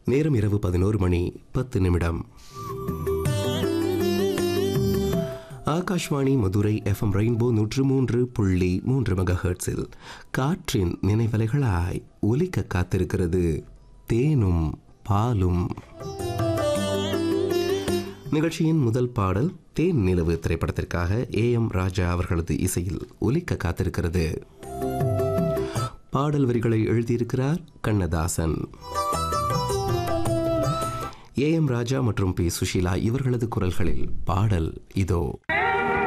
நேரம் இரவு பதினோரு மணி பத்து நிமிடம் ஆகாஷ்வாணி மதுரை எஃப்எம் ரெயின்போ நூற்று மூன்று புள்ளி மூன்று மெகாஹெர்ட்ஸில் காற்றின் நினைவலைகளாய் ஒலிக்க காத்திருக்கிறது தேனும் பாலும் நிகழ்ச்சியின் முதல் பாடல் தேன் நிலவு திரைப்படத்திற்காக ஏ எம் ராஜா அவர்களது இசையில் ஒலிக்க காத்திருக்கிறது பாடல் வரிகளை எழுதியிருக்கிறார் கண்ணதாசன் ஏ எம் ராஜா மற்றும் பி சுஷீலா இவர்களது குரல்களில் பாடல் இதோ